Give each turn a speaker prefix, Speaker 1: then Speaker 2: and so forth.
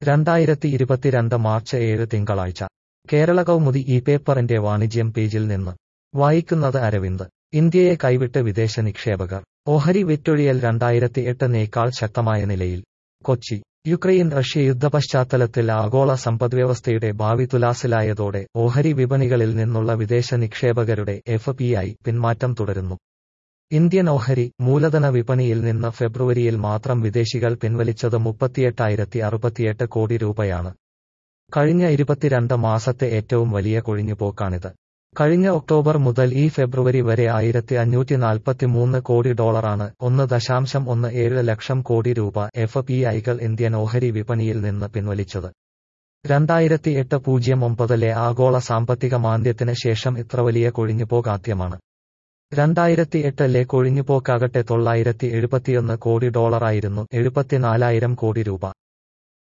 Speaker 1: രണ്ടായിരത്തി ഇരുപത്തിരണ്ട് മാർച്ച് ഏഴ് തിങ്കളാഴ്ച കേരള കൗമുദി ഈ പേപ്പറിന്റെ വാണിജ്യം പേജിൽ നിന്ന് വായിക്കുന്നത് അരവിന്ദ് ഇന്ത്യയെ കൈവിട്ട് വിദേശ നിക്ഷേപകർ ഓഹരി വിറ്റൊഴിയൽ രണ്ടായിരത്തി എട്ടിനേക്കാൾ ശക്തമായ നിലയിൽ കൊച്ചി യുക്രൈൻ റഷ്യ യുദ്ധപശ്ചാത്തലത്തിൽ ആഗോള സമ്പദ്വ്യവസ്ഥയുടെ ഭാവി തുലാസിലായതോടെ ഓഹരി വിപണികളിൽ നിന്നുള്ള വിദേശ നിക്ഷേപകരുടെ എഫ് പിന്മാറ്റം തുടരുന്നു ഇന്ത്യൻ ഓഹരി മൂലധന വിപണിയിൽ നിന്ന് ഫെബ്രുവരിയിൽ മാത്രം വിദേശികൾ പിൻവലിച്ചത് മുപ്പത്തിയെട്ടായിരത്തി അറുപത്തിയെട്ട് കോടി രൂപയാണ് കഴിഞ്ഞ ഇരുപത്തിരണ്ട് മാസത്തെ ഏറ്റവും വലിയ കൊഴിഞ്ഞുപോക്കാണിത് കഴിഞ്ഞ ഒക്ടോബർ മുതൽ ഈ ഫെബ്രുവരി വരെ ആയിരത്തി അഞ്ഞൂറ്റി നാൽപ്പത്തിമൂന്ന് കോടി ഡോളറാണ് ഒന്ന് ദശാംശം ഒന്ന് ഏഴ് ലക്ഷം കോടി രൂപ എഫ് പി ഐകൾ ഇന്ത്യൻ ഓഹരി വിപണിയിൽ നിന്ന് പിൻവലിച്ചത് രണ്ടായിരത്തി എട്ട് പൂജ്യം ഒമ്പതിലെ ആഗോള സാമ്പത്തിക മാന്ദ്യത്തിന് ശേഷം ഇത്ര വലിയ കൊഴിഞ്ഞുപോകാദ്യമാണ് രണ്ടായിരത്തി എട്ടിലെ കൊഴിഞ്ഞുപോക്കാകട്ടെ തൊള്ളായിരത്തി എഴുപത്തിയൊന്ന് കോടി ഡോളറായിരുന്നു എഴുപത്തിനാലായിരം കോടി രൂപ